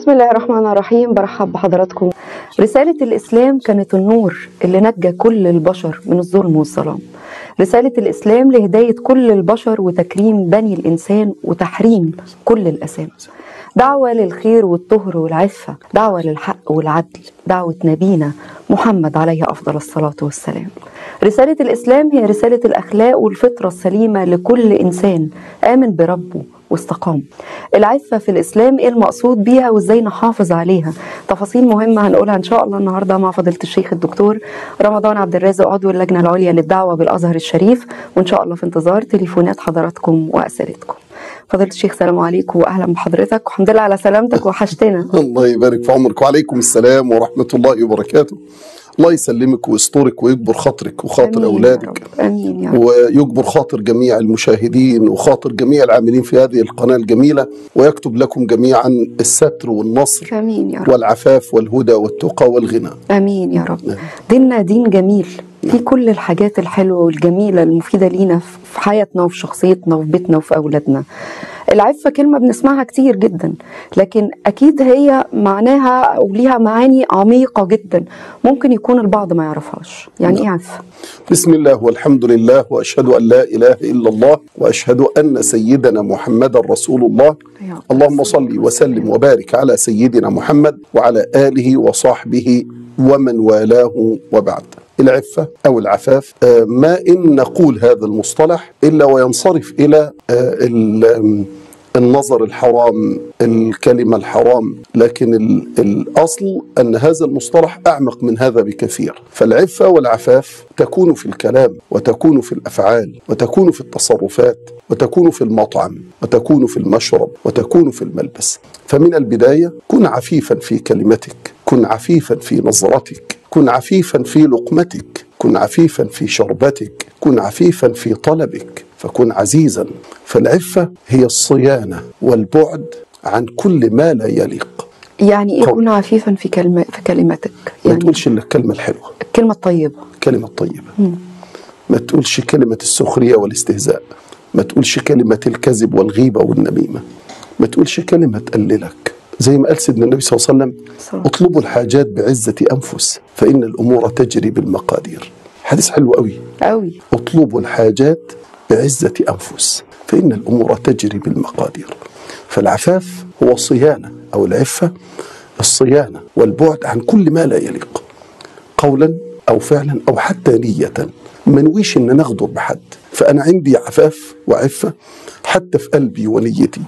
بسم الله الرحمن الرحيم برحب بحضراتكم رسالة الإسلام كانت النور اللي نجى كل البشر من الظلم والظلام رسالة الإسلام لهداية كل البشر وتكريم بني الإنسان وتحريم كل الأسام دعوة للخير والطهر والعفة دعوة للحق والعدل دعوة نبينا محمد عليه أفضل الصلاة والسلام رسالة الإسلام هي رسالة الأخلاق والفطرة السليمة لكل إنسان آمن بربه واستقام العفة في الإسلام إيه المقصود بيها وإزاي نحافظ عليها تفاصيل مهمة هنقولها إن شاء الله النهاردة مع فضيلة الشيخ الدكتور رمضان عبد الرازق عضو اللجنة العليا للدعوة بالأزهر الشريف وإن شاء الله في انتظار تليفونات حضراتكم وأسئلتكم فضيلة الشيخ سلام عليكم وأهلا بحضرتك والحمد لله على سلامتك وحشتنا الله يبارك في عمرك وعليكم السلام ورحمة الله وبركاته الله يسلمك ويسترك ويكبر خاطرك وخاطر آمين يا أولادك رب. آمين يا رب ويجبر خاطر جميع المشاهدين وخاطر جميع العاملين في هذه القناة الجميلة ويكتب لكم جميعا الستر والنصر آمين يا رب والعفاف والهدى والتقى والغنى امين يا رب ديننا دين جميل في كل الحاجات الحلوه والجميله المفيده لينا في حياتنا وفي شخصيتنا وفي بيتنا وفي اولادنا العفه كلمه بنسمعها كتير جدا لكن اكيد هي معناها وليها معاني عميقه جدا ممكن يكون البعض ما يعرفهاش يعني ايه عفه بسم الله والحمد لله وأشهد أن لا إله إلا الله وأشهد أن سيدنا محمد رسول الله يا اللهم صل وسلم وبارك على سيدنا محمد وعلى آله وصحبه ومن والاه وبعد العفة أو العفاف آه، ما إن نقول هذا المصطلح إلا وينصرف إلى آه، ال- آم، النظر الحرام الكلمة الحرام لكن ال- الأصل أن هذا المصطلح أعمق من هذا بكثير فالعفة والعفاف تكون في الكلام وتكون في الأفعال وتكون في التصرفات وتكون في المطعم وتكون في المشرب وتكون في الملبس فمن البداية كن عفيفا في كلمتك كن عفيفا في نظرتك كن عفيفا في لقمتك كن عفيفا في شربتك كن عفيفا في طلبك فكن عزيزا فالعفة هي الصيانة والبعد عن كل ما لا يليق يعني ايه قول. كون عفيفا في كلمه في كلمتك ما يعني تقولش إلا الكلمة الحلوة الكلمه الطيبه الكلمة الطيبة ما تقولش كلمة السخرية والاستهزاء ما تقولش كلمة الكذب والغيبة والنميمة ما تقولش كلمة تقللك زي ما قال سيدنا النبي صلى الله عليه وسلم صلى الله. اطلبوا الحاجات بعزة أنفس فإن الأمور تجري بالمقادير حديث حلو قوي قوي اطلبوا الحاجات بعزة أنفس فإن الأمور تجري بالمقادير فالعفاف هو الصيانة أو العفة الصيانة والبعد عن كل ما لا يليق قولا أو فعلا أو حتى نية ما نويش إن نغدر بحد فأنا عندي عفاف وعفة حتى في قلبي ونيتي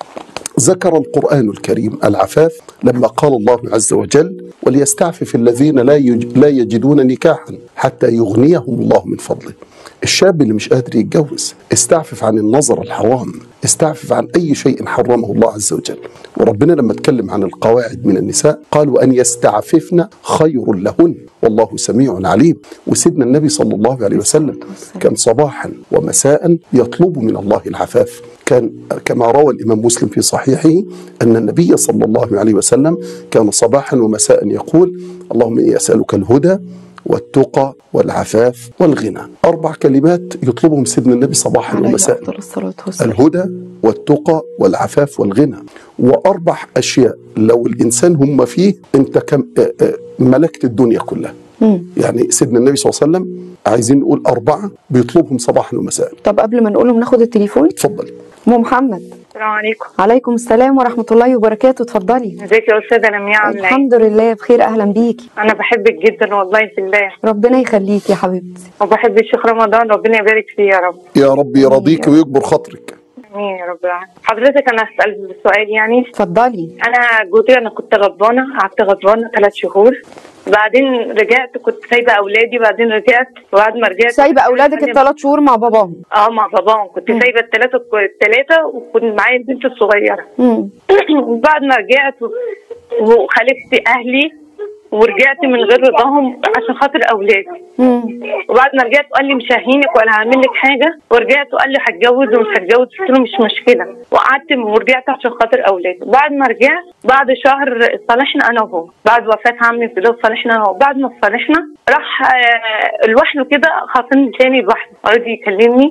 ذكر القرآن الكريم العفاف لما قال الله عز وجل وليستعفف الذين لا يج... لا يجدون نكاحا حتى يغنيهم الله من فضله الشاب اللي مش قادر يتجوز استعفف عن النظر الحرام استعفف عن أي شيء حرمه الله عز وجل وربنا لما اتكلم عن القواعد من النساء قال وأن يستعففن خير لهن والله سميع عليم وسيدنا النبي صلى الله عليه وسلم كان صباحا ومساء يطلب من الله العفاف كان كما روى الإمام مسلم في صحيحه أن النبي صلى الله عليه وسلم كان صباحا ومساء يقول اللهم إني أسألك الهدى والتقى والعفاف والغنى أربع كلمات يطلبهم سيدنا النبي صباحا عليه ومساء افضل الصلاه والسلام الهدى والتقى والعفاف والغنى وأربع أشياء لو الإنسان هم فيه أنت كم آه، آه، ملكت الدنيا كلها مم. يعني سيدنا النبي صلى الله عليه وسلم عايزين نقول أربعة بيطلبهم صباحا ومساء طب قبل ما نقولهم ناخد التليفون اتفضل ام محمد السلام عليكم عليكم السلام ورحمه الله وبركاته اتفضلي ازيك يا استاذه لمياء عامله ايه الحمد لله بخير اهلا بيكي انا بحبك جدا والله في الله ربنا يخليكي يا حبيبتي وبحب الشيخ رمضان ربنا يبارك فيه يا رب يا رب يرضيك ويكبر خاطرك امين يا رب العالمين حضرتك انا هسال سؤال يعني اتفضلي انا جوزي انا كنت غضبانه قعدت غضبانه ثلاث شهور بعدين رجعت كنت سايبه اولادي بعدين رجعت وبعد ما رجعت سايبه اولادك الثلاث شهور مع باباهم اه مع باباهم كنت سايبه الثلاثه الثلاثه وكنت معايا البنت الصغيره مم. وبعد ما رجعت و- وخالفت اهلي ورجعت من غير رضاهم عشان خاطر اولادي مم. وبعد ما رجعت قال لي مش ههينك ولا هعمل لك حاجه ورجعت وقال لي هتجوز ومش هتجوز قلت له مش مشكله وقعدت ورجعت عشان خاطر اولادي بعد ما رجعت بعد شهر صالحنا انا وهو بعد وفاه عمي كده صالحنا انا وهو بعد ما صالحنا راح آه، لوحده كده خاصمني تاني لوحده رضي يكلمني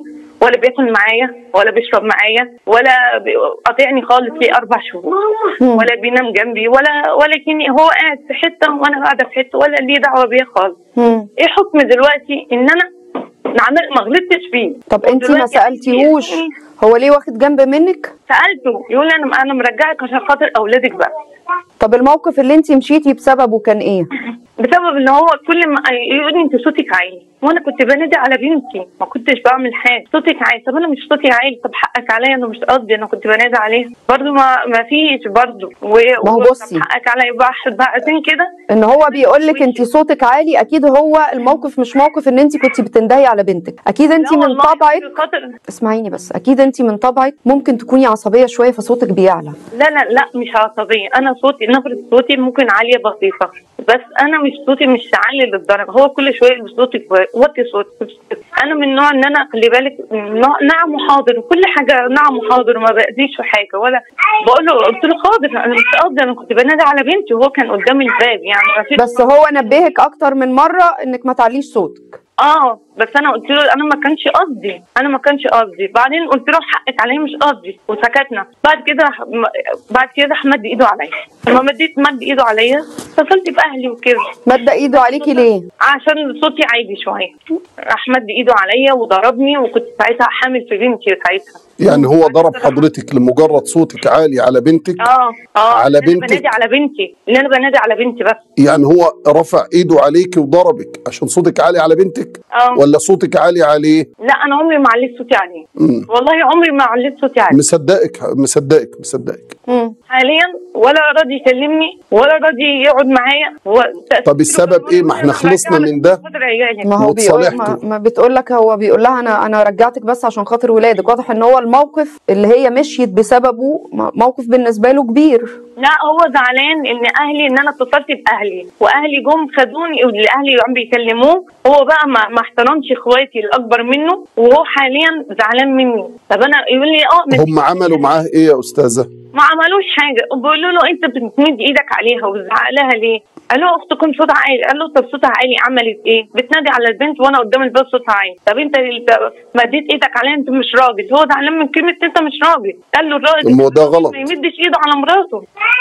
ولا بياكل معايا ولا بيشرب معايا ولا بي- قاطعني خالص ليه اربع شهور ولا بينام جنبي ولا ولا كني هو قاعد في حته وانا قاعده في حته ولا ليه دعوه بيا خالص مم. ايه حكم دلوقتي ان انا عمل ما غلطتش فيه طب انت ما ودلوقتي سالتيهوش عايز- هو ليه واخد جنب منك سالته يقول لي انا انا مرجعك عشان خاطر اولادك بقى طب الموقف اللي انت مشيتي بسببه كان ايه بسبب ان هو كل ما يقول لي انت صوتك عالي وانا كنت بنادي على بنتي ما كنتش بعمل حاجه صوتك عالي طب انا مش صوتي عالي طب حقك عليا انا مش قصدي انا كنت بنادي عليها برضو ما ما فيش برضو و... ما هو و- بصي. طب حقك عليا بقى بعدين كده ان هو بيقول لك انت صوتك عالي اكيد هو الموقف مش موقف ان انت كنت بتندهي على بنتك اكيد انت لا من والله طبعك عشان خاطر اسمعيني بس اكيد انت من طبعك ممكن تكوني عصبيه شويه فصوتك بيعلى لا لا لا مش عصبية أنا صوتي نبرة صوتي ممكن عالية بسيطة بس أنا مش صوتي مش عالي للدرجة هو كل شوية يقول صوتي كويس وطي صوتي أنا من النوع إن أنا خلي بالك من نوع- نعم وحاضر وكل حاجة نعم وحاضر وما بأذيش في حاجة ولا بقول له قلت له حاضر أنا مش قصدي أنا كنت بنادي على بنتي وهو كان قدام الباب يعني ما فيش بس هو نبهك اكتر من مره انك ما تعليش صوتك اه بس انا قلت له انا ما كانش قصدي انا ما كانش قصدي بعدين قلت له حقك عليا مش قصدي وسكتنا بعد كده بعد كده مد ايده عليا لما مديت مد ايده عليا اتصلت باهلي وكده مد ايده عليكي ليه عشان صوتي عادي شويه راح مد ايده عليا وضربني وكنت ساعتها حامل في بنتي ساعتها يعني هو ضرب حضرتك لمجرد صوتك عالي على بنتك اه اه على إن أنا بنتك؟ بنادي على بنتي ان انا بنادي على بنتي بس يعني هو رفع ايده عليك وضربك عشان صوتك عالي على بنتك اه ولا صوتك عالي عليه لا انا عمري ما عليت صوتي عليه مم. والله عمري ما عليت صوتي عليه مصدقك مصدقك مصدقك مم. حاليا ولا راضي يكلمني ولا راضي يقعد معايا هو طب السبب إيه؟ ما إحنا خلصنا من ده. ما هو بيقول ما, وتصالحتوا. ما بتقول لك هو بيقول لها انا انا رجعتك بس عشان خاطر ولادك واضح ان هو الموقف اللي هي مشيت بسببه م- موقف بالنسبه له كبير لا هو زعلان ان اهلي ان انا اتصلت باهلي واهلي جم خدوني واهلي عم بيكلموه هو بقى ما, ما احترمش اخواتي الاكبر منه وهو حاليا زعلان مني طب انا يقول لي اه من- هم عملوا معاه ايه يا استاذه ما عملوش حاجه وبيقولوا له انت بتمد ايدك عليها وبتزعق لها ليه؟ قال له اختكم صوتها عالي قال له طب صوتها عالي عملت ايه؟ بتنادي على البنت وانا قدام الباب صوتها عالي طب انت انت مديت ايدك عليها انت مش راجل هو زعلان من كلمه انت مش راجل قال له الراجل ما هو ده غلط ما يمدش ايده على مراته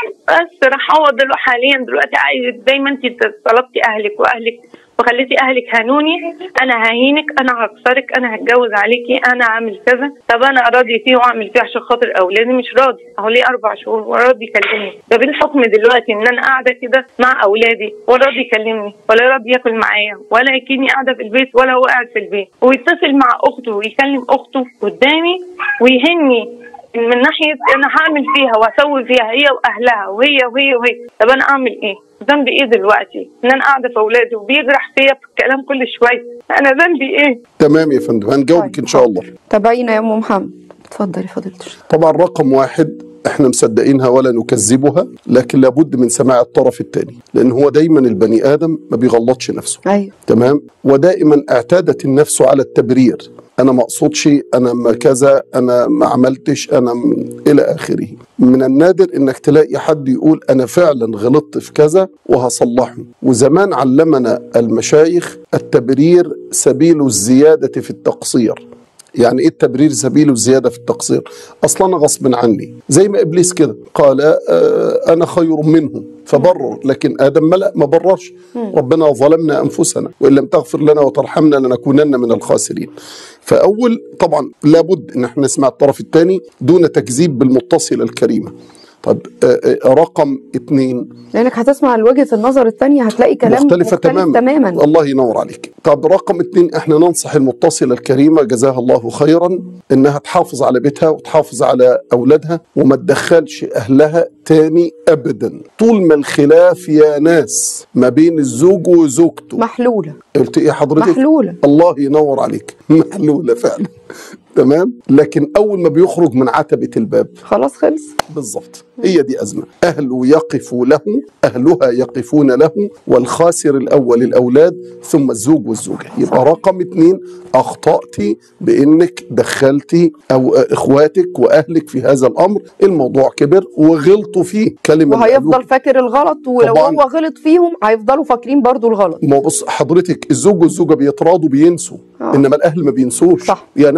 بس راح هو دلوقتي حاليا دلوقتي عايز زي ما انت طلبتي اهلك واهلك وخليتي اهلك هانوني انا ههينك انا هكسرك انا هتجوز عليكي انا هعمل كذا طب انا راضي فيه واعمل فيه عشان خاطر اولادي مش راضي اهو ليه اربع شهور وراضي يكلمني طب ايه الحكم دلوقتي ان انا قاعده كده مع اولادي ولا راضي يكلمني ولا راضي ياكل معايا ولا يكيني قاعده في البيت ولا هو قاعد في البيت ويتصل مع اخته ويكلم اخته قدامي ويهني من ناحيه انا هعمل فيها واسوي فيها هي واهلها وهي وهي وهي طب انا اعمل ايه؟ ذنبي ايه دلوقتي؟ ان انا قاعده في اولادي وبيجرح فيا في الكلام كل شويه انا ذنبي ايه؟ تمام يا فندم هنجاوبك ان شاء الله تابعينا يا ام محمد اتفضلي فضيله الشيخ طبعا رقم واحد احنا مصدقينها ولا نكذبها لكن لابد من سماع الطرف الثاني لان هو دايما البني ادم ما بيغلطش نفسه ايوه تمام ودائما اعتادت النفس على التبرير انا ما اقصدش انا ما كذا انا ما عملتش انا م... الى اخره من النادر انك تلاقي حد يقول انا فعلا غلطت في كذا وهصلحه وزمان علمنا المشايخ التبرير سبيل الزياده في التقصير يعني ايه التبرير سبيله الزياده في التقصير اصلا انا غصب عني زي ما ابليس كده قال آه انا خير منه فبرر لكن ادم ملا ما بررش ربنا ظلمنا انفسنا وان لم تغفر لنا وترحمنا لنكونن من الخاسرين فاول طبعا لابد ان احنا نسمع الطرف الثاني دون تكذيب بالمتصله الكريمه طب آه آه رقم اثنين لانك هتسمع وجهه النظر الثانيه هتلاقي كلام مختلفة مختلف تماما. تماما الله ينور عليك طب رقم اتنين احنا ننصح المتصلة الكريمة جزاها الله خيرا انها تحافظ على بيتها وتحافظ على اولادها وما تدخلش اهلها تاني ابدا طول ما الخلاف يا ناس ما بين الزوج وزوجته محلوله قلت ايه حضرتك محلوله الله ينور عليك محلولة فعلا تمام لكن اول ما بيخرج من عتبة الباب خلاص خلص بالضبط هي دي أزمة أهله يقفوا له أهلها يقفون له والخاسر الأول الأولاد ثم الزوج والزوجة يبقى رقم اتنين أخطأت بأنك دخلتي أو إخواتك وأهلك في هذا الأمر الموضوع كبر وغلطوا فيه كلمة وهيفضل قالوها. فاكر الغلط ولو طبعاً. هو غلط فيهم هيفضلوا فاكرين برضو الغلط ما هو بص حضرتك الزوج والزوجة بيتراضوا بينسوا آه. إنما الأهل ما بينسوش صح. يا ناس افهموا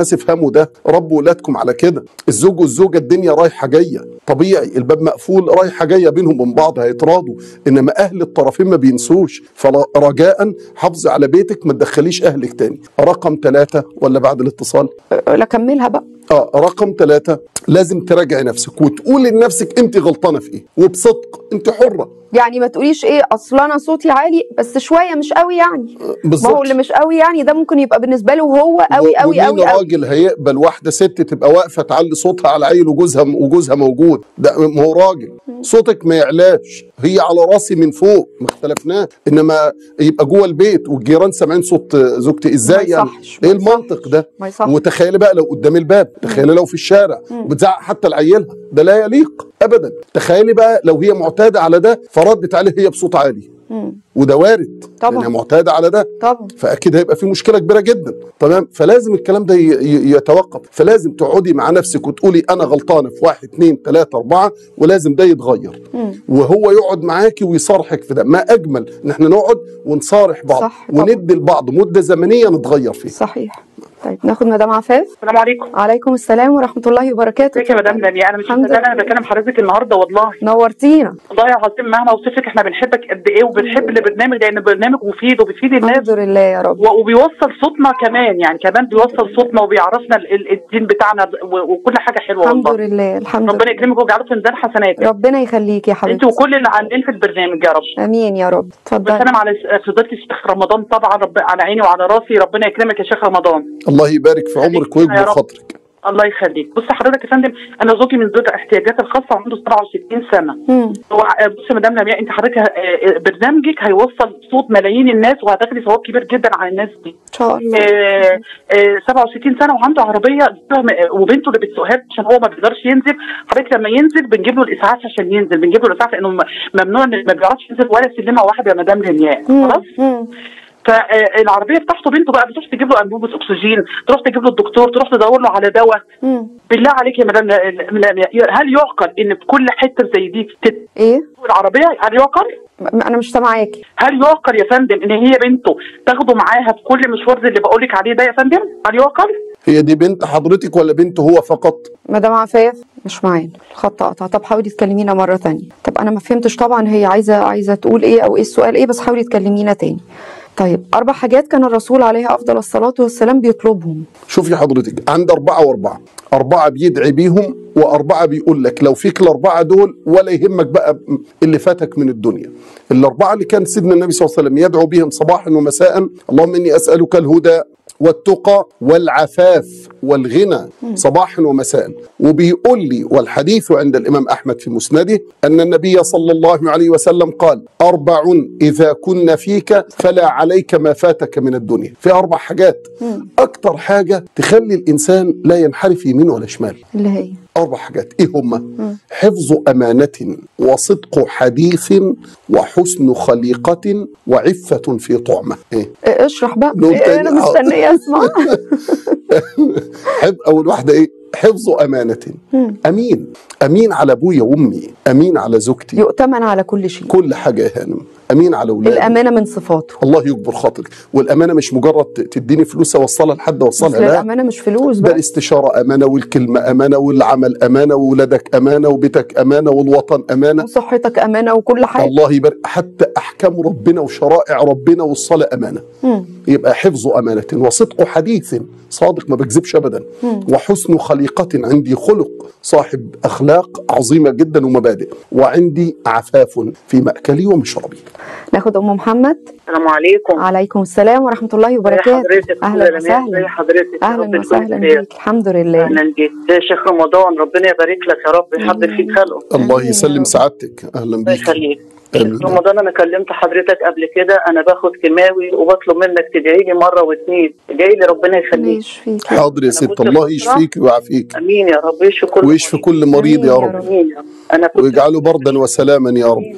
اتعلموا ده ربوا ولادكم على كده الزوج والزوجه الدنيا رايحه جايه طبيعي الباب مقفول رايحه جايه بينهم وبين بعض هيتراضوا انما اهل الطرفين ما بينسوش فرجاء حافظي على بيتك ما تدخليش اهلك تاني رقم ثلاثة ولا بعد الاتصال أه، لا كملها بقى اه رقم ثلاثة لازم تراجعي نفسك وتقولي لنفسك انت غلطانه في ايه وبصدق انت حره يعني ما تقوليش ايه اصل انا صوتي عالي بس شويه مش قوي يعني ما هو بالظبط اللي مش قوي يعني ده ممكن يبقى بالنسبه له هو قوي و- قوي ومين قوي قوي راجل هيقبل واحده ست تبقى واقفه تعلي صوتها على عيل وجوزها وجوزها موجود ده ما هو راجل صوتك ما يعلاش هي على راسي من فوق ما اختلفناش انما يبقى جوه البيت والجيران سامعين صوت زوجتي ازاي يعني يصحش، ما ايه المنطق ده ما يصحش. وتخيلي بقى لو قدام الباب تخيلي لو في الشارع وبتزعق حتى لعيلها ده لا يليق ابدا تخيلي بقى لو هي معتاده على ده فردت عليه هي بصوت عالي مم. وده وارد طبعا. لأنها معتاده على ده طبعا فاكيد هيبقى في مشكله كبيره جدا تمام فلازم الكلام ده ي- ي- يتوقف فلازم تقعدي مع نفسك وتقولي انا غلطانه في واحد اتنين تلاته اربعه ولازم ده يتغير وهو يقعد معاكي ويصارحك في ده ما اجمل ان احنا نقعد ونصارح بعض صح، طبعا. وندي لبعض مده زمنيه نتغير فيها صحيح طيب ناخد مدام عفاف السلام عليكم عليكم السلام ورحمه الله وبركاته ازيك يا مدام لمياء انا مش الحمد مصدقه انا لله. بكلم حضرتك النهارده والله نورتينا والله العظيم مهما اوصف لك احنا بنحبك قد ايه وبنحب البرنامج لان البرنامج مفيد وبيفيد الناس الحمد لله يا رب و- وبيوصل صوتنا كمان يعني كمان بيوصل صوتنا وبيعرفنا ال- ال- الدين بتاعنا و- وكل حاجه حلوه الحمد والله لله الحمد ربنا لله يكرمك ويجعله في ميزان حسناتك ربنا يخليك يا انت حبيبتي وكل اللي عاملين في البرنامج يا رب امين يا رب اتفضلي بسلم على س- فضيله الشيخ رمضان طبعا رب على عيني وعلى راسي ربنا يكرمك يا شيخ رمضان الله يبارك في عمرك يا ويجبر رب. خاطرك الله يخليك بص حضرتك يا فندم انا زوجي من ذوي الاحتياجات الخاصه عنده 67 سنه مم. هو بص يا مدام لمياء انت حضرتك آه، آه، برنامجك هيوصل صوت ملايين الناس وهتاخدي ثواب كبير جدا على الناس دي ان شاء الله آه، آه، 67 سنه وعنده عربيه آه، وبنته اللي بتسوقها له عشان هو ما بيقدرش ينزل حضرتك لما ينزل بنجيب له الاسعاف عشان ينزل بنجيب له الاسعاف لانه م- ممنوع إن- ما بيعرفش ينزل ولا سلمه واحده يا مدام لمياء مم. خلاص مم. فالعربيه بتاعته بنته بقى بتروح تجيب له انبوبه اكسجين تروح تجيب له الدكتور تروح تدور له على دواء مم. بالله عليك يا مدام لمياء هل يعقل ان في كل حته زي دي تت- ايه العربيه هل يعقل؟ م- انا مش سامعاكي هل يعقل يا فندم ان هي بنته تاخده معاها في كل مشوار زي اللي بقول لك عليه ده يا فندم؟ هل يعقل؟ هي دي بنت حضرتك ولا بنته هو فقط مدام عفاف مش معانا الخط قطع طب حاولي تكلمينا مره تانية طب انا ما فهمتش طبعا هي عايزه عايزه تقول ايه او ايه السؤال ايه بس حاولي تكلمينا تاني طيب اربع حاجات كان الرسول عليه افضل الصلاه والسلام بيطلبهم شوفي حضرتك عند أربعة وأربعة أربعة بيدعي بيهم وأربعة بيقول لك لو فيك الأربعة دول ولا يهمك بقى اللي فاتك من الدنيا الأربعة اللي كان سيدنا النبي صلى الله عليه وسلم يدعو بهم صباحا ومساء اللهم إني أسألك الهدى والتقى والعفاف والغنى صباحا ومساء وبيقول لي والحديث عند الإمام أحمد في مسنده أن النبي صلى الله عليه وسلم قال أربع إذا كن فيك فلا عليك ما فاتك من الدنيا في أربع حاجات أكتر حاجة تخلي الإنسان لا ينحرف يمين ولا شمال اللي هي أربع حاجات إيه هما حفظ أمانة وصدق حديث وحسن خليقة وعفة في طعمة إيه إيه اشرح بقى نقول إيه انا تاني. آه. مستنيه اسمع حب أول واحدة إيه حفظ أمانة أمين أمين على أبويا وأمي أمين على زوجتي يؤتمن على كل شيء كل حاجة يا هانم أمين على أولادي الامانه من صفاته الله يكبر خاطرك والأمانة مش مجرد تديني فلوس أوصلها لحد اصل أوصلها لا الامانه مش فلوس ده بقى الاستشارة أمانة والكلمة أمانة والعمل أمانة وولادك أمانة وبيتك أمانة والوطن أمانة وصحتك امانه وكل حاجه الله يبارك حتى أحكام ربنا وشرائع ربنا والصلاة أمانة مم. يبقى حفظ أمانة وصدق حديث صادق ما بكذبش أبدا وحسن خليقة عندي خلق صاحب أخلاق عظيمة جدا ومبادئ وعندي عفاف في مأكلي ومشربي ناخد ام محمد السلام عليكم عليكم السلام ورحمه الله وبركاته حضرتك اهلا زي وسهلا حضرتك يا رب اهلا تكوني وسهلا بخير. بيك الحمد لله اهلا بيك يا شيخ رمضان ربنا يبارك لك يا رب يحضر فيك خلقه الله آمين يا يسلم رب. سعادتك أهلا الله بيك يخليك آمين. شيخ رمضان انا كلمت حضرتك قبل كده انا باخد كيماوي وبطلب منك تدعي لي مره واثنين ادعي لي ربنا يخليك ليش فيك حاضر يا أنا ست كنت الله بكرة- يشفيك ويعافيك امين يا رب يشفي كل ويشفي كل مريض يا آمين يا رب رب. امين يا رب انا كنت ويجعله بردا وسلاما يا رب امين يا رب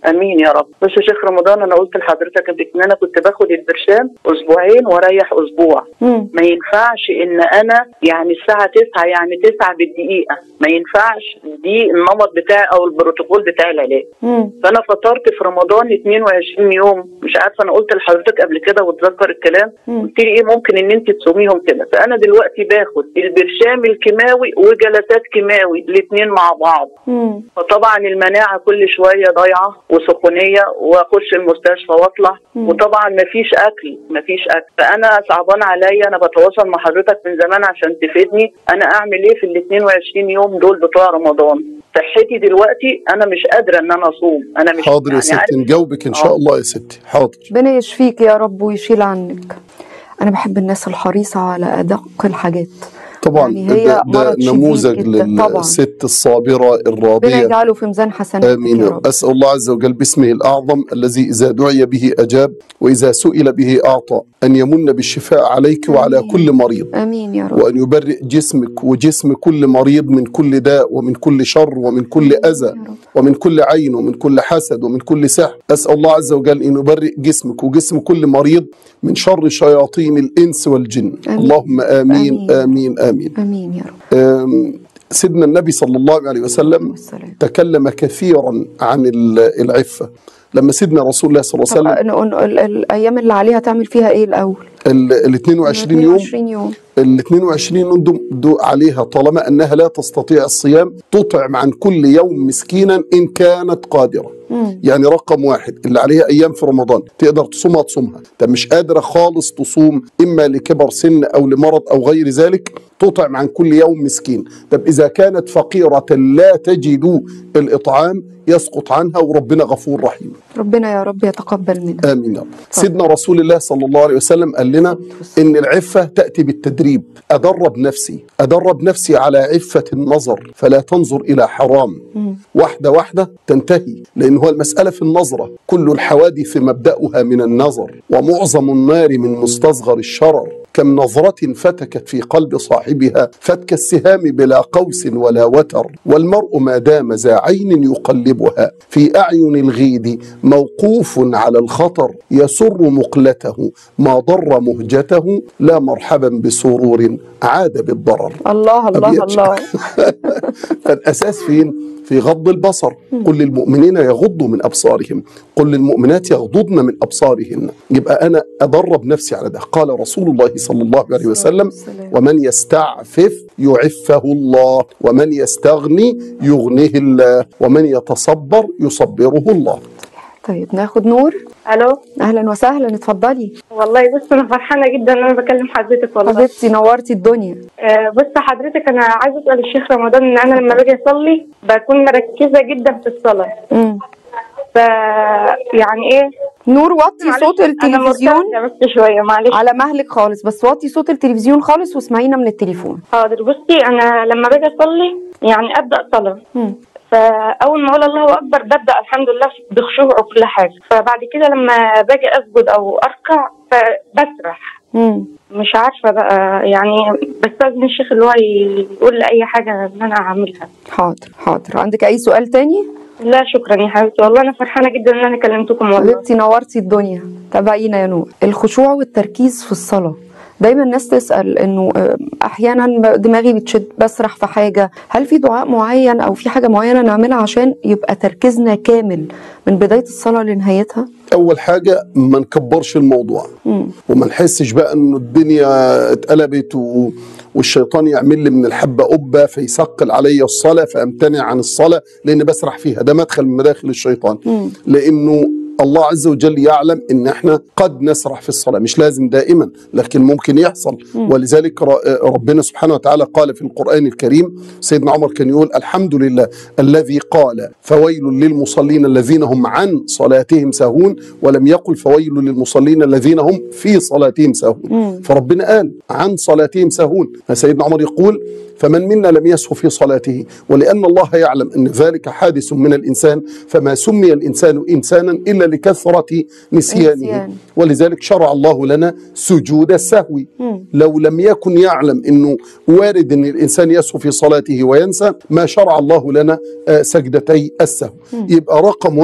امين يا رب بس يا شيخ رمضان انا قلت لحضرتك قبل كده ان انا كنت باخد البرشام اسبوعين واريح اسبوع مم. ما ينفعش ان انا يعني الساعه 9 يعني 9 بالدقيقه ما ينفعش دي النمط بتاعي او البروتوكول بتاع العلاج مم. فانا فطرت في رمضان 22 يوم مش عارفه انا قلت لحضرتك قبل كده واتذكر الكلام مم. قلت لي ايه ممكن ان انت تصوميهم كده فانا دلوقتي باخد البرشام الكيماوي وجلسات كيماوي الاثنين مع بعض مم. فطبعا المناعه كل شويه ضايعه وسخونيه واخش المستشفى واطلع مم. وطبعا مفيش اكل مفيش اكل فانا صعبان عليا انا بتواصل مع حضرتك من زمان عشان تفيدني انا اعمل ايه في ال 22 يوم دول بتوع رمضان صحتي دلوقتي انا مش قادره ان انا اصوم انا مش حاضر يا يعني ستي عارف- نجاوبك ان شاء آه. الله يا ستي حاضر ربنا يشفيك يا رب ويشيل عنك انا بحب الناس الحريصه على ادق الحاجات طبعا يعني هي ده, ده مرض شديد نموذج جدا طبعا. للست الصابره ربنا الراضيه يجعله في ميزان حسناتك آمين يا يا رب رب أسأل الله عز وجل باسمه الأعظم الذي إذا دعي به أجاب وإذا سئل به أعطى أن يمن بالشفاء عليك وعلى آمين. كل مريض امين يا رب وأن يبرئ جسمك وجسم كل مريض من كل داء ومن كل شر ومن كل أذى يا رب. ومن كل عين ومن كل حسد ومن كل سحر أسأل الله عز وجل أن يبرئ جسمك وجسم كل مريض من شر شياطين الإنس والجن آمين. اللهم آمين آمين. آمين آمين امين يا رب آم، سيدنا النبي صلى الله عليه وسلم والسلام تكلم كثيرا عن ال- العفة لما سيدنا رسول الله صلى الله طب عليه وسلم ن- ن- ال- الايام اللي عليها تعمل فيها ايه الاول ال ال 22 يوم 22 يوم ال 22 يوم دو, دو عليها طالما انها لا تستطيع الصيام تطعم عن كل يوم مسكينا ان كانت قادره مم. يعني رقم واحد اللي عليها ايام في رمضان تقدر تصومها تصومها طب مش قادره خالص تصوم اما لكبر سن او لمرض او غير ذلك تطعم عن كل يوم مسكين طب اذا كانت فقيره لا تجد الاطعام يسقط عنها وربنا غفور رحيم ربنا يا رب يتقبل منها امين يا رب سيدنا رسول الله صلى الله عليه وسلم قال لنا ان العفه تاتي بالتدريب ادرب نفسي ادرب نفسي على عفه النظر فلا تنظر الى حرام واحده واحده تنتهي لان هو المساله في النظره كل الحوادث مبداها من النظر ومعظم النار من مستصغر الشرر كم نظرة فتكت في قلب صاحبها فتك السهام بلا قوس ولا وتر والمرء ما دام ذا عين يقلبها في أعين الغيد موقوف على الخطر يسر مقلته ما ضر مهجته لا مرحبا بسرور عاد بالضرر الله الله أبيض. الله فالأساس فين؟ في غض البصر قل للمؤمنين يغضوا من أبصارهم قل للمؤمنات يغضضن من أبصارهن يبقى أنا أدرب نفسي على ده قال رسول الله صلى الله عليه وسلم والسلام. ومن يستعفف يعفه الله ومن يستغني يغنيه الله ومن يتصبر يصبره الله طيب ناخد نور الو اهلا وسهلا اتفضلي والله بص انا فرحانه جدا ان انا بكلم حضرتك والله حبيبتي نورتي الدنيا آه بص حضرتك انا عايزه اسال الشيخ رمضان ان انا لما باجي اصلي بكون مركزه جدا في الصلاه مم. ف يعني ايه نور وطي معلش، صوت أنا التلفزيون مرتاحة بس شويه معلش على مهلك خالص بس وطي صوت التلفزيون خالص واسمعينا من التليفون حاضر بصي انا لما باجي اصلي يعني ابدا صلاه مم. فاول ما اقول الله اكبر ببدا الحمد لله بخشوع وكل حاجه فبعد كده لما باجي اسجد او اركع فبسرح مم. مش عارفه بقى يعني بستاذن الشيخ اللي هو يقول لي اي حاجه ان انا اعملها حاضر حاضر عندك اي سؤال تاني لا شكرا يا حبيبتي والله انا فرحانه جدا ان انا كلمتكم والله حبيبتي نورتي الدنيا تابعينا يا نور الخشوع والتركيز في الصلاة دايما الناس تسأل انه آه، احيانا دماغي بتشد بسرح في حاجة هل في دعاء معين او في حاجة معينة نعملها عشان يبقى تركيزنا كامل من بداية الصلاة لنهايتها أول حاجة ما نكبرش الموضوع مم. وما نحسش بقى انه الدنيا اتقلبت و... والشيطان يعمل لي من الحبة قبة فيثقل علي الصلاة فامتنع عن الصلاة لأن بسرح فيها ده مدخل من مداخل الشيطان مم. لأنه الله عز وجل يعلم ان احنا قد نسرح في الصلاه مش لازم دائما لكن ممكن يحصل ولذلك ر- ربنا سبحانه وتعالى قال في القران الكريم سيدنا عمر كان يقول الحمد لله الذي قال فويل للمصلين الذين هم عن صلاتهم ساهون ولم يقل فويل للمصلين الذين هم في صلاتهم ساهون فربنا قال عن صلاتهم ساهون فسيدنا عمر يقول فمن منا لم يسهو في صلاته ولأن الله يعلم أن ذلك حادث من الإنسان فما سمي الإنسان إنسانا إلا لكثرة نسيانه نسيان. ولذلك شرع الله لنا سجود السهو مم. لو لم يكن يعلم أنه وارد أن الإنسان يسهو في صلاته وينسى ما شرع الله لنا آه، سجدتي السهو يبقى رقم واحد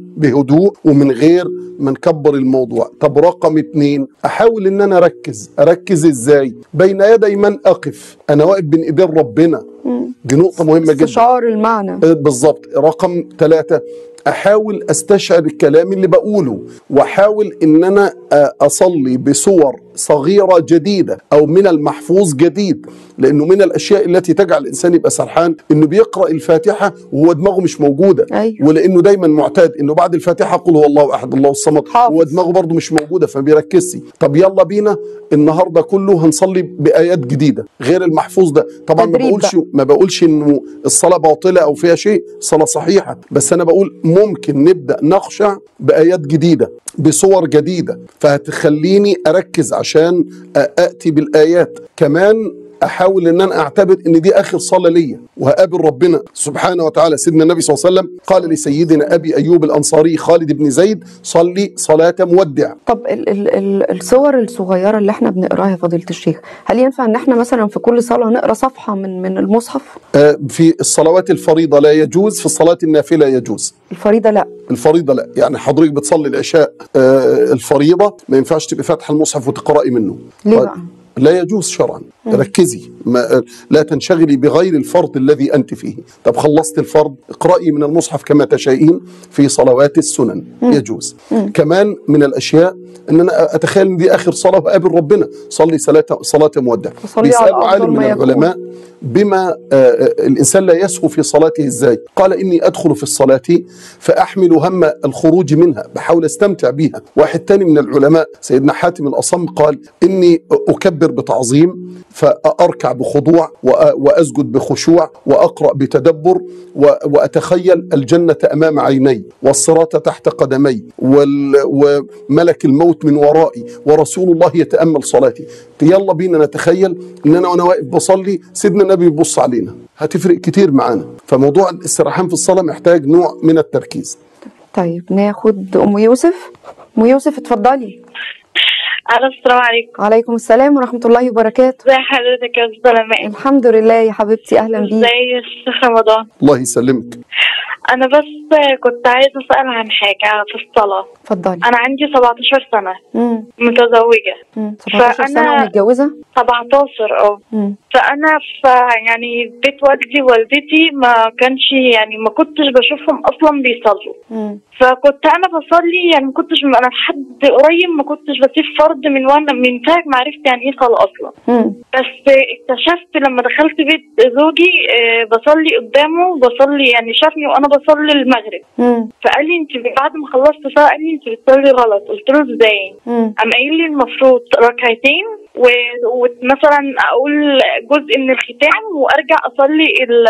بهدوء ومن غير ما نكبر الموضوع طب رقم اتنين احاول ان انا اركز اركز ازاي بين يدي من اقف انا واقف بين ايدين ربنا دي نقطه مهمه جدا استشعار المعنى آه، بالظبط رقم ثلاثة أحاول أستشعر الكلام اللي بقوله وأحاول إن أنا آه، أصلي بصور صغيرة جديدة أو من المحفوظ جديد لأنه من الأشياء التي تجعل الإنسان يبقى سرحان إنه بيقرأ الفاتحة وهو دماغه مش موجودة أيوة. ولأنه دايما معتاد إنه بعد الفاتحة قل هو الله أحد الله الصمد حافظ. هو دماغه برضه مش موجودة فبيركزش طب يلا بينا النهاردة كله هنصلي بآيات جديدة غير المحفوظ ده طبعا ما تدريب بقولش بقى. ما بقولش انه الصلاه باطله او فيها شيء الصلاه صحيحه بس انا بقول ممكن نبدا نخشع بايات جديده بصور جديده فهتخليني اركز عشان أ- اتي بالايات كمان احاول ان انا اعتبر ان دي اخر صلاه ليا وهقابل ربنا سبحانه وتعالى سيدنا النبي صلى الله عليه وسلم قال لسيدنا ابي ايوب الانصاري خالد بن زيد صلي صلاه مودع طب ال ال ال الصور الصغيره اللي احنا بنقراها يا فضيله الشيخ هل ينفع ان احنا مثلا في كل صلاه نقرا صفحه من من المصحف آه، في الصلوات الفريضه لا يجوز في الصلاه النافله يجوز الفريضه لا الفريضه لا يعني حضرتك بتصلي العشاء آه، الفريضه ما ينفعش تبقي فاتحه المصحف وتقراي منه ليه طيب، بقى؟ لا يجوز شرعا ركزي ما لا تنشغلي بغير الفرض الذي انت فيه طب خلصت الفرض اقرأي من المصحف كما تشائين في صلوات السنن يجوز كمان من الاشياء ان انا اتخيل ان دي اخر صلاه وقابل ربنا صلي صلاه صلاه مودع وصلي على بيسالوا أفضل عالم ما من يكون. العلماء بما آه، آه، الانسان لا يسهو في صلاته ازاي قال اني ادخل في الصلاه فاحمل هم الخروج منها بحاول استمتع بها واحد تاني من العلماء سيدنا حاتم الاصم قال اني اكبر بتعظيم فاركع بخضوع وأ- واسجد بخشوع واقرا بتدبر و- واتخيل الجنه امام عيني والصراط تحت قدمي وال- وملك الموت من ورائي ورسول الله يتامل صلاتي يلا بينا نتخيل ان انا وانا واقف بصلي سيدنا النبي بيبص علينا هتفرق كتير معانا فموضوع الاستراحان في الصلاه محتاج نوع من التركيز طيب ناخد ام يوسف ام يوسف اتفضلي الو السلام عليكم عليكم السلام ورحمه الله وبركاته ازي حضرتك يا استاذ لماء الحمد لله يا حبيبتي اهلا بيك ازاي الشيخ رمضان الله يسلمك انا بس كنت عايزه اسال عن حاجه في الصلاه اتفضلي انا عندي 17 سنه امم متزوجه امم 17 سنه فأنا- ومتجوزه 17 اه امم فانا في يعني بيت والدي ووالدتي ما كانش يعني ما كنتش بشوفهم اصلا بيصلوا امم فكنت انا بصلي يعني ما كنتش انا لحد قريب ما كنتش بسيب فرض من وانا من ساعه ما عرفت يعني ايه صلاه اصلا امم بس اكتشفت لما دخلت بيت زوجي آه، بصلي قدامه بصلي يعني شافني وانا بصلي المغرب امم فقال لي انت بعد ما خلصت صلاه قال لي انت بتصلي غلط قلت له ازاي امم قام قايل لي المفروض ركعتين و- ومثلا اقول جزء من الختام وارجع اصلي ال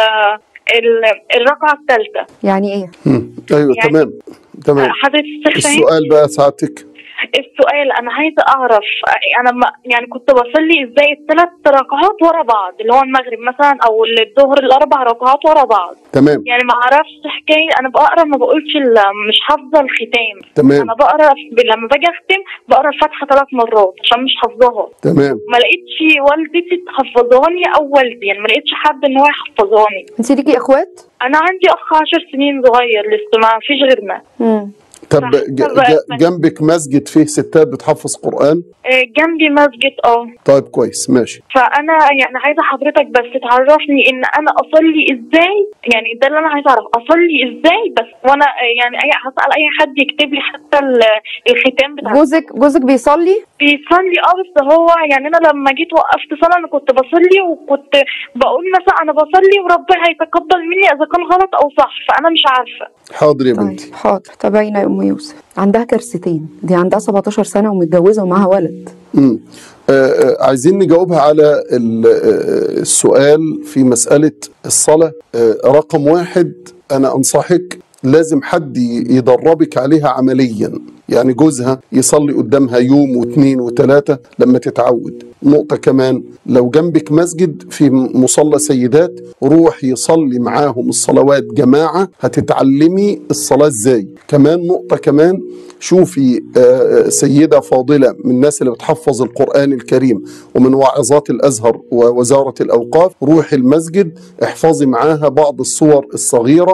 ال الركعه الثالثه يعني ايه مم. ايوه يعني- تمام تمام حضرتك الشيخ فاهم السؤال بقى سعادتك السؤال انا عايزه اعرف انا ما يعني كنت بصلي ازاي الثلاث ركعات ورا بعض اللي هو المغرب مثلا او الظهر الاربع ركعات ورا بعض تمام يعني ما اعرفش حكايه انا بقرا ما بقولش ال- مش حافظه الختام تمام انا بقرا لما باجي اختم بقرا الفاتحه ثلاث مرات عشان مش حافظاها تمام ما لقيتش والدتي تحفظهاني او والدي يعني ما لقيتش حد ان هو يحفظهاني انت ليكي اخوات انا عندي اخ عشر سنين صغير لسه ما فيش غيرنا امم طب صح. ج- طب- ج- جنبك مسجد فيه ستات بتحفظ قرآن آه، جنبي مسجد اه طيب كويس ماشي فانا يعني عايزه حضرتك بس تعرفني ان انا اصلي ازاي يعني ده اللي انا عايزه اعرف اصلي ازاي بس وانا يعني اي هسال اي حد يكتب لي حتى ال- الختام بتاع جوزك جوزك بيصلي بيصلي اه بس هو يعني انا لما جيت وقفت صلاه انا كنت بصلي وكنت بقول مثلا انا بصلي وربنا هيتقبل مني اذا كان غلط او صح فانا مش عارفه حاضر يا بنتي طيب حاضر تابعينا يا ام يوسف عندها كارثتين دي عندها 17 سنه ومتجوزه ومعاها ولد مم. آه، آه، عايزين نجاوبها على ال- آه، السؤال في مسألة الصلاة آه، رقم واحد أنا أنصحك لازم حد ي- يدربك عليها عمليا يعني جوزها يصلي قدامها يوم واثنين وثلاثة لما تتعود نقطة كمان لو جنبك مسجد في مصلى سيدات روح يصلي معاهم الصلوات جماعة هتتعلمي الصلاة ازاي كمان نقطة كمان شوفي آه، سيدة فاضلة من الناس اللي بتحفظ القرآن الكريم ومن واعظات الأزهر ووزارة الأوقاف روحي المسجد احفظي معاها بعض الصور الصغيرة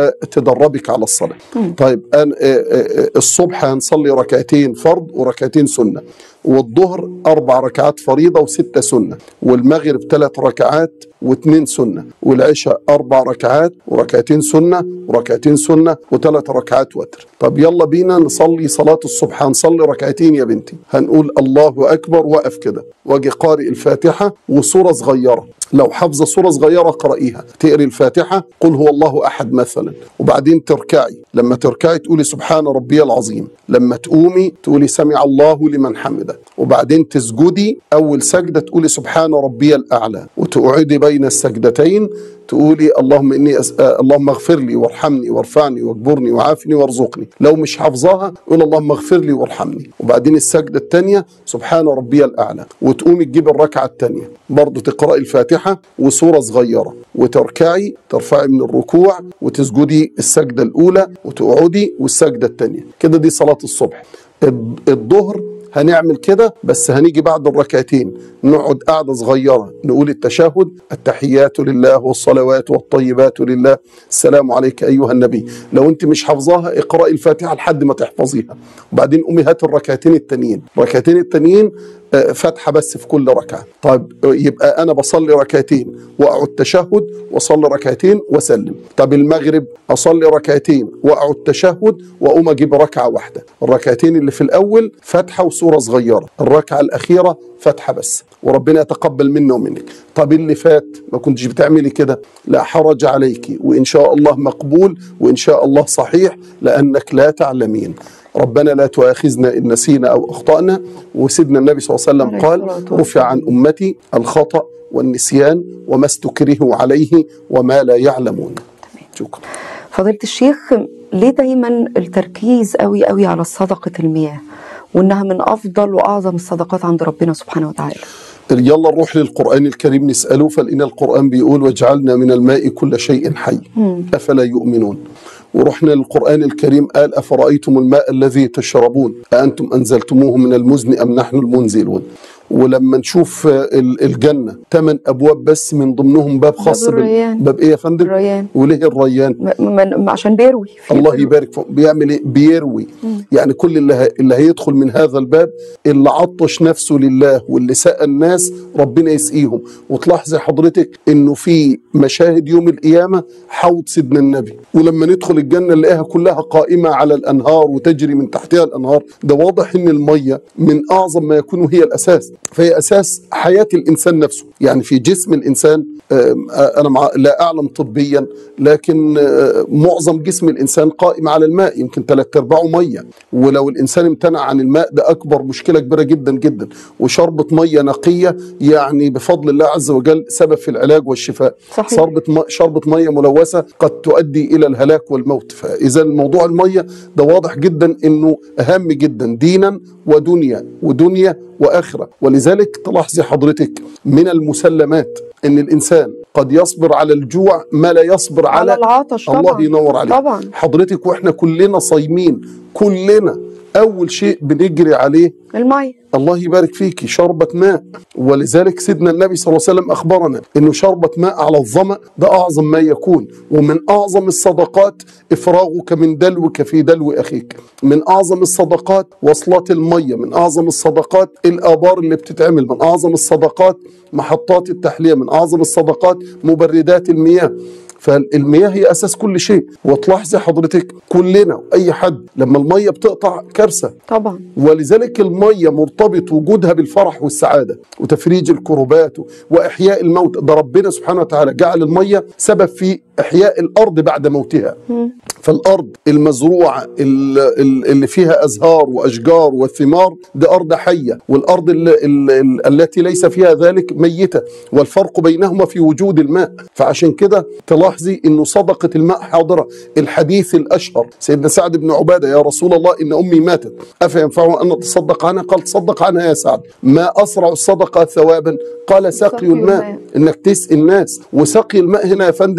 وتدربك على الصلاة طيب أنا آه، آه، الصبح هنصلي ركعتين فرض وركعتين سنة والظهر أربع ركعات فريضة وستة سنة والمغرب ثلاث ركعات واثنين سنة والعشاء أربع ركعات وركعتين سنة وركعتين سنة وثلاث ركعات وتر طب يلا بينا نصلي صلاة الصبح هنصلي ركعتين يا بنتي هنقول الله أكبر وقف كده واجي قارئ الفاتحة وصورة صغيرة لو حافظة صورة صغيرة قرأيها تقري الفاتحة قل هو الله أحد مثلا وبعدين تركعي لما تركعي تقولي سبحان ربي العظيم لما تقومي تقولي سمع الله لمن حمده وبعدين تسجدي أول سجدة تقولي سبحان ربي الأعلى وتقعدي بين السجدتين تقولي اللهم اني أس... آه اللهم اغفر لي وارحمني وارفعني واجبرني وعافني وارزقني لو مش حافظاها قول اللهم اغفر لي وارحمني وبعدين السجده الثانيه سبحان ربي الاعلى وتقومي تجيب الركعه الثانيه برضه تقراي الفاتحه وسوره صغيره وتركعي ترفعي من الركوع وتسجدي السجده الاولى وتقعدي والسجده الثانيه كده دي صلاه الصبح الض- الظهر هنعمل كده بس هنيجي بعد الركعتين نقعد قعدة صغيرة نقول التشهد التحيات لله والصلوات والطيبات لله السلام عليك أيها النبي لو أنت مش حافظاها اقرأي الفاتحة لحد ما تحفظيها وبعدين قومي هات الركعتين التانيين الركعتين التانيين آه، فاتحة بس في كل ركعة طيب آه، يبقى أنا بصلي ركعتين وأقعد تشهد وأصلي ركعتين وأسلم طب المغرب أصلي ركعتين وأقعد تشهد وأقوم أجيب ركعة واحدة الركعتين اللي في الأول فاتحة وسورة صغيرة الركعة الأخيرة فاتحة بس وربنا يتقبل منا ومنك طب اللي فات ما كنتش بتعملي كده لا حرج عليك وإن شاء الله مقبول وإن شاء الله صحيح لأنك لا تعلمين ربنا لا تؤاخذنا إن نسينا أو أخطأنا وسيدنا النبي صلى الله عليه وسلم عليه قال الصلاة والسلام. رفع عن أمتي الخطأ والنسيان وما استكرهوا عليه وما لا يعلمون شكرا فضيلة الشيخ ليه دايما التركيز قوي قوي على صدقة المياه وانها من افضل واعظم الصدقات عند ربنا سبحانه وتعالى يلا نروح للقرآن الكريم نسأله فلإن القرآن بيقول وجعلنا من الماء كل شيء حي أفلا يؤمنون ورحنا للقرآن الكريم قال أفرأيتم الماء الذي تشربون أأنتم أنزلتموه من المزن أم نحن المنزلون ولما نشوف آه، ال- الجنة ثمان أبواب بس من ضمنهم باب خاص بال- الريان. باب إيه يا فندم؟ الريان. وليه الريان؟ م- من عشان بيروي في الله بيروي. يبارك فيهم بيعمل ايه بيروي يعني كل اللي, ه... اللي هيدخل من هذا الباب اللي عطش نفسه لله واللي سقى الناس ربنا يسقيهم وتلاحظي حضرتك انه في مشاهد يوم القيامه حوض سيدنا النبي ولما ندخل الجنه نلاقيها كلها قائمه على الانهار وتجري من تحتها الانهار ده واضح ان الميه من اعظم ما يكون هي الاساس فهي اساس حياه الانسان نفسه يعني في جسم الانسان آم، آه، انا مع لا اعلم طبيا لكن آه، معظم جسم الانسان قائم على الماء يمكن ثلاث ارباعه ميه ولو الانسان امتنع عن الماء ده اكبر مشكله كبيره جدا جدا وشربة ميه نقيه يعني بفضل الله عز وجل سبب في العلاج والشفاء صحيح. شربة م- شربة ميه ملوثه قد تؤدي الى الهلاك والموت فاذا الموضوع الميه ده واضح جدا انه اهم جدا دينا ودنيا ودنيا واخره ولذلك تلاحظي حضرتك من المسلمات ان الانسان قد يصبر على الجوع ما لا يصبر على, على العطش الله طبعا ينور عليك طبعا حضرتك واحنا كلنا صايمين كلنا اول شيء بنجري عليه المية الله يبارك فيك شربة ماء ولذلك سيدنا النبي صلى الله عليه وسلم أخبرنا أنه شربة ماء على الظمأ ده أعظم ما يكون ومن أعظم الصدقات إفراغك من دلوك في دلو أخيك من أعظم الصدقات وصلات المية من أعظم الصدقات الآبار اللي بتتعمل من أعظم الصدقات محطات التحلية من أعظم الصدقات مبردات المياه فالمياه هي اساس كل شيء وتلاحظي حضرتك كلنا اي حد لما الميه بتقطع كارثه طبعا ولذلك الميه مرتبط وجودها بالفرح والسعاده وتفريج الكربات واحياء الموت ده ربنا سبحانه وتعالى جعل الميه سبب في احياء الارض بعد موتها فالارض المزروعه ال- ال- اللي فيها ازهار واشجار وثمار دي ارض حيه والارض ال- ال- ال- التي ليس فيها ذلك ميته والفرق بينهما في وجود الماء فعشان كده تلاحظي انه صدقه الماء حاضره الحديث الاشهر سيدنا سعد بن عباده يا رسول الله ان امي ماتت افينفع ان نتصدق عنها قال تصدق عنها يا سعد ما اسرع الصدقه ثوابا قال سقي سقي الماء الماء. انك تسقي الناس وسقي الماء هنا يا فندم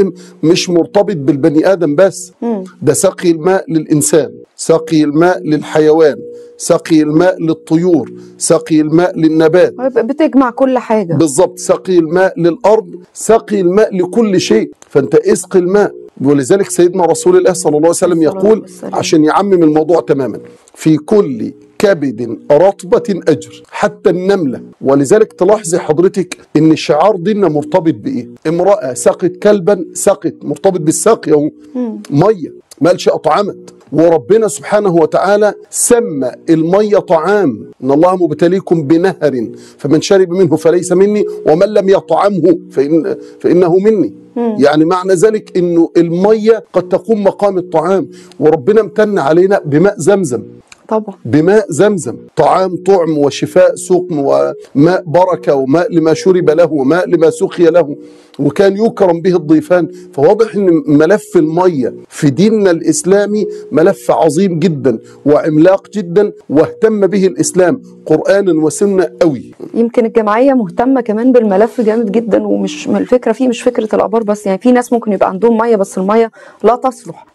مش مرتبط بالبني ادم بس ده سقي الماء للانسان سقي الماء للحيوان سقي الماء للطيور سقي الماء للنبات بتجمع كل حاجة بالضبط سقي الماء للارض سقي الماء لكل شيء فانت اسقي الماء ولذلك سيدنا رسول الله صلى الله عليه وسلم الصلاة يقول والسلام. عشان يعمم الموضوع تماما في كل كبد رطبة أجر حتى النملة ولذلك تلاحظي حضرتك ان شعار ديننا مرتبط بإيه امرأة سقت كلبا سقت مرتبط بالسقي اهو مية ما قالش أطعمت وربنا سبحانه وتعالى سمى المية طعام إن الله مبتليكم بنهر فمن شرب منه فليس مني ومن لم يطعمه فإن فإنه مني يعني معنى ذلك انه الميه قد تقوم مقام الطعام وربنا امتن علينا بماء زمزم طبعا بماء زمزم طعام طعم وشفاء سقم وماء بركه وماء لما شرب له وماء لما سقي له وكان يكرم به الضيفان فواضح ان ملف الميه في ديننا الاسلامي ملف عظيم جدا وعملاق جدا واهتم به الاسلام قرانا وسنه قوي يمكن الجمعيه مهتمه كمان بالملف جامد جدا ومش الفكره فيه مش فكره الابار بس يعني في ناس ممكن يبقى عندهم ميه بس الميه لا تصلح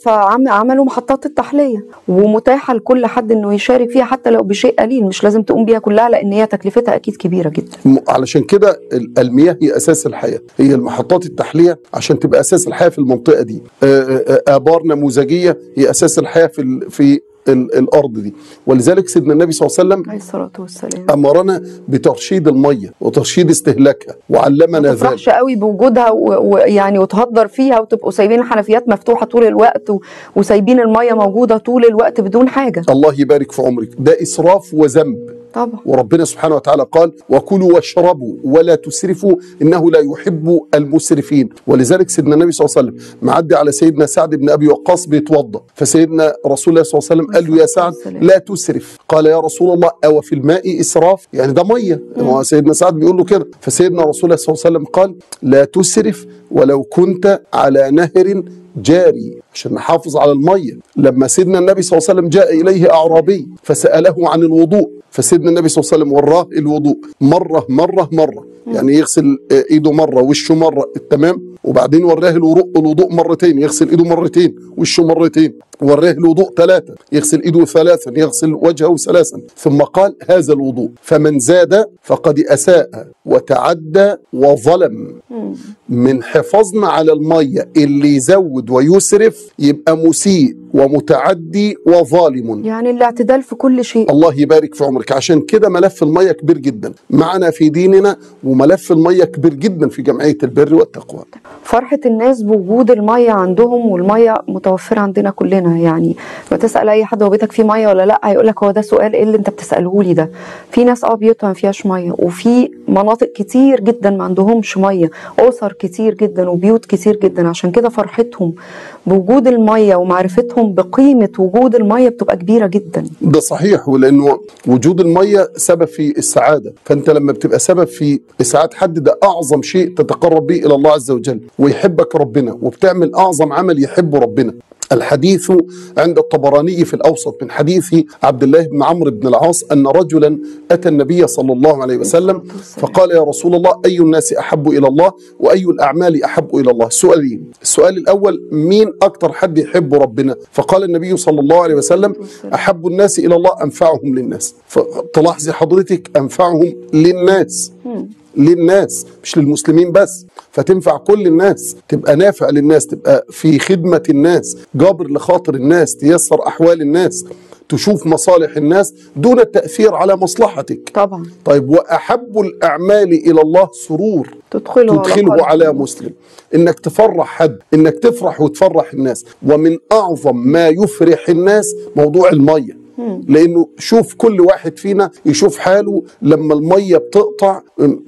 فعملوا محطات التحليه ومتاحه لكل حد انه يشارك فيها حتى لو بشيء قليل مش لازم تقوم بيها كلها لان هي تكلفتها اكيد كبيره جدا م- علشان كده ال- المياه هي اساس الحياه هي المحطات التحليه عشان تبقى اساس الحياه في المنطقه دي آه، آه، آه، ابار نموذجيه هي اساس الحياه في ال- في ال- الارض دي ولذلك سيدنا النبي صلى الله عليه وسلم عليه الصلاه والسلام امرنا بترشيد الميه وترشيد استهلاكها وعلمنا ما ذلك تفرحش قوي بوجودها و- ويعني وتهدر فيها وتبقوا سايبين الحنفيات مفتوحه طول الوقت و- وسايبين الميه موجوده طول الوقت بدون حاجه الله يبارك في عمرك ده اسراف وذنب طبعا وربنا سبحانه وتعالى قال وكلوا واشربوا ولا تسرفوا انه لا يحب المسرفين ولذلك سيدنا النبي صلى الله عليه وسلم معدي على سيدنا سعد بن ابي وقاص بيتوضا فسيدنا رسول الله صلى الله عليه وسلم قال له يا سعد والسلام. لا تسرف قال يا رسول الله او في الماء اسراف يعني ده ميه هو سيدنا سعد بيقول له كده فسيدنا رسول الله صلى الله عليه وسلم قال لا تسرف ولو كنت على نهر جاري عشان نحافظ على الميه لما سيدنا النبي صلى الله عليه وسلم جاء اليه اعرابي فساله عن الوضوء فسيدنا النبي صلى الله عليه وسلم وراه الوضوء مره مره مره يعني يغسل آه، ايده مره وشه مره تمام وبعدين وراه الوضوء الوضوء مرتين يغسل ايده مرتين وشه مرتين وراه الوضوء ثلاثه يغسل ايده ثلاثا يغسل وجهه ثلاثا ثم قال هذا الوضوء فمن زاد فقد اساء وتعدى وظلم من حفاظنا على الميه اللي يزود ويسرف يبقى مسيء ومتعدي وظالم يعني الاعتدال في كل شيء الله يبارك في عمرك عشان كده ملف الميه كبير جدا معنا في ديننا وملف الميه كبير جدا في جمعيه البر والتقوى فرحة الناس بوجود المية عندهم والمية متوفرة عندنا كلنا يعني ما تسأل أي حد هو بيتك فيه مية ولا لأ هيقول لك هو ده سؤال إيه اللي أنت بتسأله لي ده في ناس أه بيوتها ما فيهاش مية وفي مناطق كتير جدا ما عندهمش مية أسر كتير جدا وبيوت كتير جدا عشان كده فرحتهم بوجود المية ومعرفتهم بقيمة وجود المية بتبقى كبيرة جدا ده صحيح ولانه وجود الميه سبب في السعاده فانت لما بتبقى سبب في اسعاد حد ده اعظم شيء تتقرب به الى الله عز وجل ويحبك ربنا وبتعمل اعظم عمل يحبه ربنا الحديث عند الطبراني في الاوسط من حديث عبد الله بن عمرو بن العاص ان رجلا اتى النبي صلى الله عليه وسلم فقال يا رسول الله اي الناس احب الى الله واي الاعمال احب الى الله سؤالين السؤال الاول مين اكتر حد يحب ربنا فقال النبي صلى الله عليه وسلم احب الناس الى الله انفعهم للناس فتلاحظي حضرتك انفعهم للناس للناس مش للمسلمين بس فتنفع كل الناس تبقى نافع للناس تبقى في خدمة الناس جابر لخاطر الناس تيسر أحوال الناس تشوف مصالح الناس دون التأثير على مصلحتك طبعا طيب وأحب الأعمال إلى الله سرور تدخله على تدخله قلب. على مسلم انك تفرح حد انك تفرح وتفرح الناس ومن اعظم ما يفرح الناس موضوع الميه لانه شوف كل واحد فينا يشوف حاله لما الميه بتقطع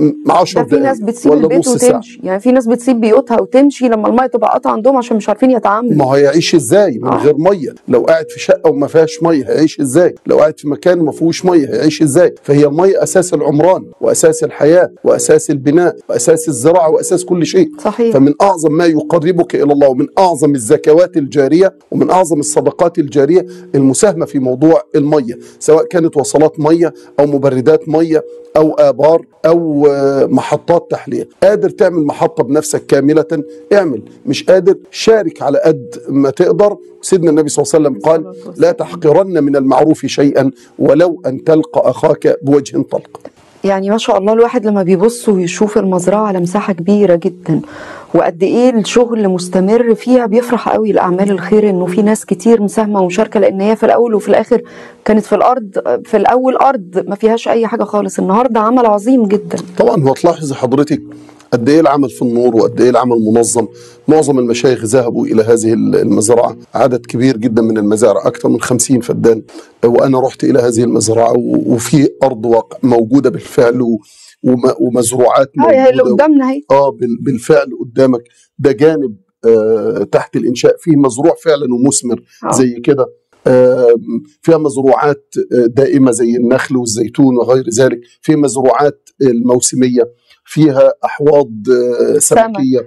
10 ده في ناس دقائق بتسيب ولا البيت نص ساعه وتمشي يعني في ناس بتسيب بيوتها وتمشي لما المية تبقى قطع عندهم عشان مش عارفين يتعاملوا ما هو هيعيش ازاي من آه. غير ميه لو قاعد في شقه وما فيهاش ميه هيعيش ازاي لو قاعد في مكان ما فيهوش ميه هيعيش ازاي فهي الميه اساس العمران واساس الحياه واساس البناء واساس الزراعه واساس كل شيء صحيح. فمن اعظم ما يقربك الى الله ومن اعظم الزكوات الجاريه ومن اعظم الصدقات الجاريه المساهمه في موضوع موضوع الميه سواء كانت وصلات ميه او مبردات ميه او ابار او آه، محطات تحليه قادر تعمل محطه بنفسك كامله اعمل مش قادر شارك على قد ما تقدر سيدنا النبي صلى الله عليه وسلم قال لا تحقرن من المعروف شيئا ولو ان تلقى اخاك بوجه طلق يعني ما شاء الله الواحد لما بيبص ويشوف المزرعة على مساحة كبيرة جدا وقد ايه الشغل مستمر فيها بيفرح قوي الاعمال الخير انه في ناس كتير مساهمه ومشاركه لان هي في الاول وفي الاخر كانت في الارض في الاول ارض ما فيهاش اي حاجه خالص النهارده عمل عظيم جدا طبعا هو تلاحظ حضرتك قد ايه العمل في النور وقد ايه العمل منظم معظم المشايخ ذهبوا الى هذه المزرعه عدد كبير جدا من المزارع اكثر من 50 فدان وانا رحت الى هذه المزرعه و- وفي ارض واقع موجوده بالفعل و- وم- ومزروعات اه هي اللي موجوده قدامنا اهي اه بال- بالفعل قدامك ده جانب آه تحت الانشاء فيه مزروع فعلا ومثمر آه. زي كده آه فيها مزروعات آه، دائمه زي النخل والزيتون وغير ذلك في مزروعات الموسميه فيها احواض آه، سمكيه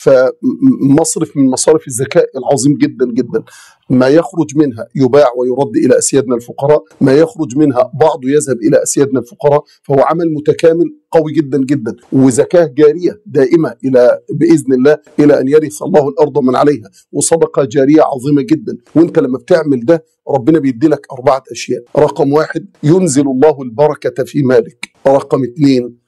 فمصرف من مصارف الذكاء العظيم جدا جدا ما يخرج منها يباع ويرد الى اسيادنا الفقراء ما يخرج منها بعضه يذهب الى اسيادنا الفقراء فهو عمل متكامل قوي جدا جدا وزكاه جاريه دائمه الى باذن الله الى ان يرث الله الارض من عليها وصدقه جاريه عظيمه جدا وانت لما بتعمل ده ربنا بيدي لك اربعه اشياء رقم واحد ينزل الله البركه في مالك رقم اثنين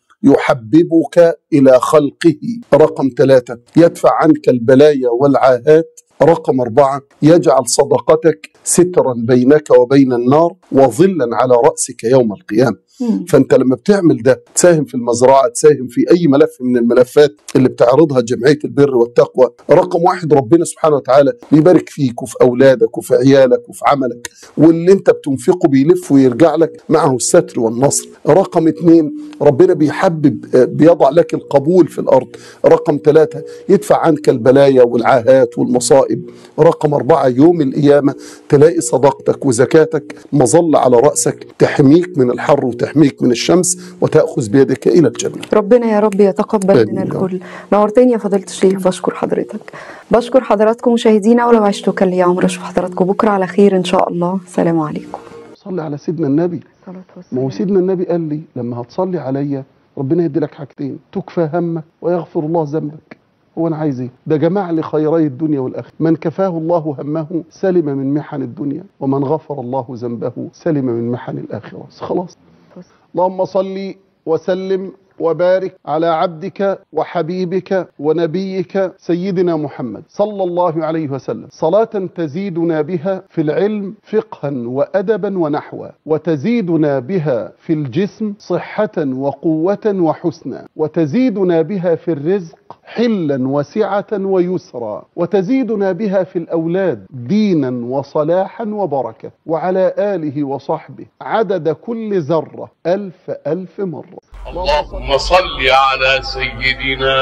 يحببك الى خلقه رقم ثلاثه يدفع عنك البلايا والعاهات رقم أربعة يجعل صدقتك سترا بينك وبين النار وظلا على رأسك يوم القيامة مم. فانت لما بتعمل ده تساهم في المزرعه تساهم في اي ملف من الملفات اللي بتعرضها جمعيه البر والتقوى رقم واحد ربنا سبحانه وتعالى بيبارك فيك وفي اولادك وفي عيالك وفي عملك واللي انت بتنفقه بيلف ويرجع لك معه الستر والنصر رقم اتنين ربنا بيحبب آه، بيضع لك القبول في الارض رقم ثلاثة يدفع عنك البلايا والعاهات والمصائب رقم أربعة يوم القيامة تلاقي صدقتك وزكاتك مظلة على رأسك تحميك من الحر وتحميك من الشمس وتأخذ بيدك إلى الجنة ربنا يا رب يتقبل آمين منا يا رب. الكل نورتني يا فضيلة الشيخ بشكر حضرتك بشكر حضراتكم مشاهدينا ولو عشتوا كان لي عمر اشوف حضراتكم بكره على خير ان شاء الله سلام عليكم صلي على سيدنا النبي ما هو سيدنا النبي قال لي لما هتصلي عليا ربنا يدي لك حاجتين تكفى همك ويغفر الله ذنبك هو انا عايز ايه ده جمع لي خيري الدنيا والاخره من كفاه الله همه سلم من محن الدنيا ومن غفر الله ذنبه سلم من محن الاخره بس خلاص اللهم صل وسلم وبارك على عبدك وحبيبك ونبيك سيدنا محمد صلى الله عليه وسلم صلاة تزيدنا بها في العلم فقها وأدبا ونحوا وتزيدنا بها في الجسم صحة وقوة وحسنا وتزيدنا بها في الرزق حلا وسعة ويسرا وتزيدنا بها في الأولاد دينا وصلاحا وبركة وعلى آله وصحبه عدد كل ذرة ألف ألف مرة اللهم صل على سيدنا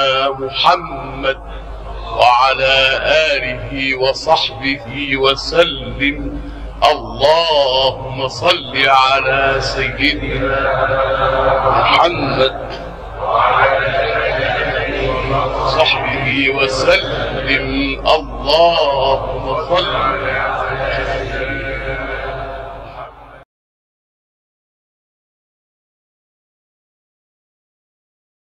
محمد وعلى آله وصحبه وسلم اللهم صل على سيدنا محمد وصحبه وسلم اللهم صل